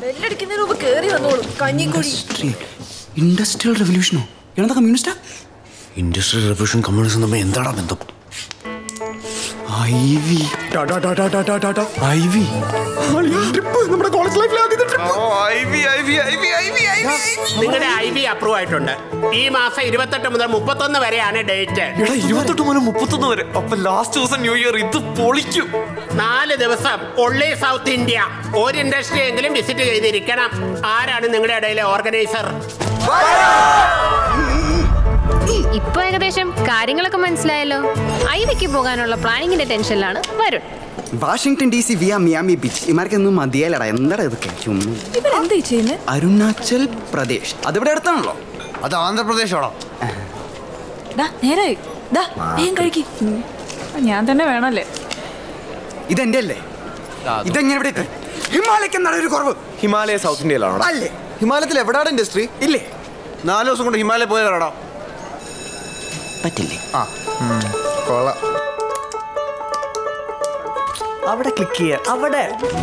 ബെല്ലടിക്കുന്നതിന് മുമ്പ് കേറി വന്നോളൂ കഞ്ഞിക്കുഴി ഇൻഡസ്ട്രിയൽ റെവല്യൂഷനോ എന്താ കമ്മ്യൂണിസ്റ്റാ ഇൻഡസ്ട്രിയൽ റെവല്യൂഷൻ കമ്മ്യൂണിസം തമ്മിൽ എന്താടാ ബന്ധം ഐ വി ഐ വി നമ്മുടെ കോളേജ് ലൈഫിൽ നിങ്ങളുടെ ഐ ബി അപ്രൂവ് ആയിട്ടുണ്ട് ഈ മാസം ഇരുപത്തെട്ട് മുതൽ മുപ്പത്തൊന്ന് വരെയാണ് ഡേറ്റ് എടാ ഇരുപത്തെട്ട് മുതൽ മുപ്പത്തൊന്ന് വരെ അപ്പൊ ലാസ്റ്റ് ദിവസം ന്യൂ ഇയർ ഇത് പൊളിക്കും നാല് ദിവസം ഒള്ളി സൗത്ത് ഇന്ത്യ ഒരു ഇൻഡസ്ട്രി എങ്കിലും വിസിറ്റ് ചെയ്തിരിക്കണം ആരാണ് നിങ്ങളുടെ ഇടയിലെ ഓർഗനൈസർ ഇപ്പൊ ഏകദേശം കാര്യങ്ങളൊക്കെ മനസ്സിലായല്ലോ ഐവിക്ക് പോകാനുള്ള പ്ലാനിങ്ങിന്റെ ടെൻഷനിലാണ് വരുൺ വാഷിംഗ്ടൺ ഡി സി വിയ മിയാമി ബീച്ച് ഇമാർക്കൊന്നും മതിയാലടാ എന്താടാ ഇതൊക്കെ ചുമ്മാ ഇവരെന്താ ചെയ്യുന്നത് അരുണാചൽ പ്രദേശ് അതിവിടെ അടുത്താണല്ലോ അത് ആന്ധ്രാപ്രദേശാണോ ദാ നേരായി ദാ വേഗം കഴിക്ക് ഞാൻ തന്നെ വേണമല്ലേ ഇതെന്റെ അല്ലേ ഇതെങ്ങനെ ഇവിടെ എത്തി? ഹിമാലയ്ക്ക് എന്താണ് ഒരു കുറവ് ഹിമാലയ സൗത്ത് ഇന്ത്യയിലാണോ അല്ലേ ഹിമാലയത്തിൽ എവിടെയാണ് ഇൻഡസ്ട്രി ഇല്ലേ നാല് ദിവസം കൊണ്ട് ഹിമാലയ പോയതാണോ പറ്റില്ലേ ആ കൊള്ളാം അവിടെ ക്ലിക്ക് ചെയ്യാ അവിടെ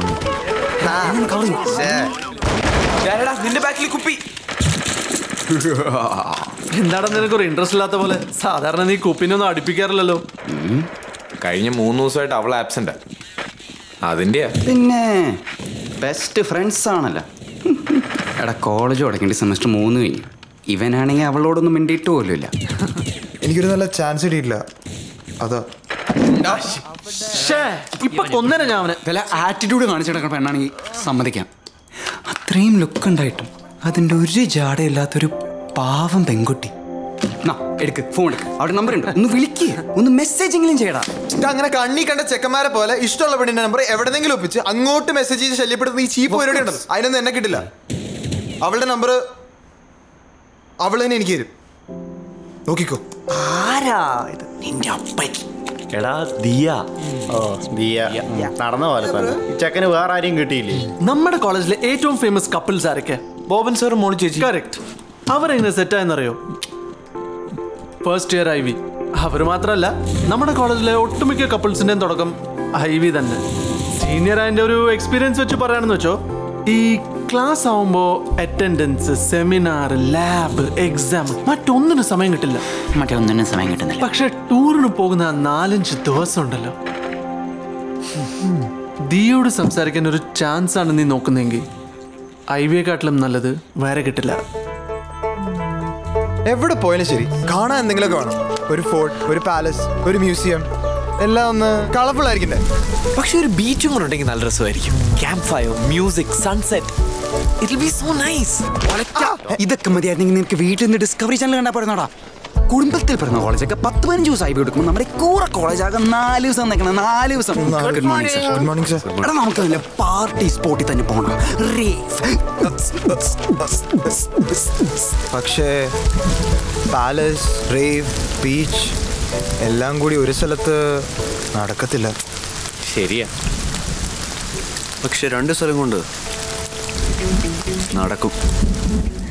നിന്റെ ബാക്കിൽ കുപ്പി എന്താടാ നിനക്കൊരു ഇൻട്രസ്റ്റ് ഇല്ലാത്ത പോലെ സാധാരണ നീ കുപ്പിനൊന്നും അടുപ്പിക്കാറില്ലല്ലോ കഴിഞ്ഞ മൂന്ന് ദിവസമായിട്ട് അവൾ ആബ്സെന്റ് അതിന്റെയാ പിന്നെ ബെസ്റ്റ് ഫ്രണ്ട്സ് ആണല്ലോ എടാ കോളേജ് തുടങ്ങേണ്ട സെമസ്റ്റർ മൂന്ന് കഴിഞ്ഞു ഇവനാണെങ്കിൽ അവളോടൊന്നും മിണ്ടിയിട്ട് പോലുമില്ല എനിക്കൊരു നല്ല ചാൻസ് കിട്ടിയിട്ടില്ല അതാ ഇപ്പൊ കൊന്നേനെ ഞാൻ അവനെ വല്ല ആറ്റിറ്റ്യൂഡ് കാണിച്ചിടക്കണ പെണ്ണാണെങ്കിൽ സമ്മതിക്കാം അത്രയും ലുക്ക് ഉണ്ടായിട്ടും അതിൻ്റെ ഒരു ജാടയില്ലാത്തൊരു പാവം പെൺകുട്ടി നാ എടുക്ക് ഫോൺ എടുക്ക് അവിടെ നമ്പർ ഉണ്ട് ഒന്ന് വിളിക്ക് ഒന്ന് മെസ്സേജ് എങ്കിലും ചെയ്യടാ ഇത് അങ്ങനെ കണ്ണി കണ്ട ചെക്കന്മാരെ പോലെ ഇഷ്ടമുള്ള പെണ്ണിന്റെ നമ്പർ എവിടെന്നെങ്കിലും ഒപ്പിച്ച് അങ്ങോട്ട് മെസ്സേജ് ചെയ്ത് ശല്യപ്പെടുത്തുന്ന ഈ ചീപ്പ് പരിപാടി ഉണ്ടല്ലോ അതിനൊന്നും എന്നെ കിട്ടില്ല അവളുടെ നമ്പർ അവൾ തന്നെ എനിക്ക് തരും നോക്കിക്കോ ആരാ ഇത് നിന്റെ അപ്പൻ എടാ ദിയ ഓ ദിയ നടന്ന പോലെ തന്നെ ഈ ചെക്കന് വേറെ ആരെയും കിട്ടിയില്ലേ നമ്മുടെ കോളേജിലെ ഏറ്റവും ഫേമസ് കപ്പിൾസ് ആരൊക്കെ ബോബൻ സാർ മോളി ചേച്ചി കറക്റ്റ് അവരെങ്ങനെ സെറ്റ് ആയെന്നറിയോ ഫസ്റ്റ് ഇയർ ഐ വി അവർ മാത്രമല്ല നമ്മുടെ കോളേജിലെ ഒട്ടുമിക്ക കപ്പിൾസിന്റെയും തുടക്കം ഐ വി തന്നെ സീനിയർ അതിന്റെ ഒരു എക്സ്പീരിയൻസ് വെച്ച് പറയാണെന്ന് വെച്ചോ ഈ ക്ലാസ് ആവുമ്പോൾ അറ്റൻഡൻസ് സെമിനാർ ലാബ് എക്സാം മറ്റൊന്നിനും സമയം കിട്ടില്ല മറ്റേ ഒന്നിനും സമയം കിട്ടുന്നില്ല പക്ഷെ ടൂറിന് പോകുന്ന ആ നാലഞ്ച് ദിവസം ഉണ്ടല്ലോ ദിയോട് സംസാരിക്കാൻ ഒരു ചാൻസ് ആണ് നീ നോക്കുന്നെങ്കിൽ ഐ വിയെക്കാട്ടിലും നല്ലത് വേറെ കിട്ടില്ല എവിടെ പോയാലും ശരി കാണാൻ എന്തെങ്കിലുമൊക്കെ വേണം ഒരു ഫോർട്ട് ഒരു പാലസ് ഒരു മ്യൂസിയം എല്ലാം ഒന്ന് കളർഫുൾ ആയിരിക്കണ്ടേ പക്ഷെ ഒരു ബീച്ചും കൂടെ ഉണ്ടെങ്കിൽ നല്ല രസമായിരിക്കും camp fire music sunset it be so nice ഇതൊക്കെ മതിയായിരുന്നെങ്കിൽ നിനക്ക് വീട്ടിൽ നിന്ന് ഡിസ്കവറി ചാനൽ കണ്ടാ പോരുന്നോടാ കുടുംബത്തിൽ പിറന്ന കോളേജൊക്കെ പത്ത് പതിനഞ്ച് ദിവസം ഐ ബി എടുക്കുമ്പോൾ നമ്മുടെ കൂറ കോളേജ് ആകെ നാല് ദിവസം നിൽക്കണം നാല് ദിവസം good morning sir good morning sir എടാ നമുക്ക് നല്ല പാർട്ടി സ്പോട്ടിൽ തന്നെ പോകണം പക്ഷേ പാലസ് റേവ് ബീച്ച് എല്ലാം കൂടി ഒരു സ്ഥലത്ത് നടക്കത്തില്ല ശരിയാ പക്ഷെ രണ്ട് സ്ഥലം കൊണ്ട് നടക്കും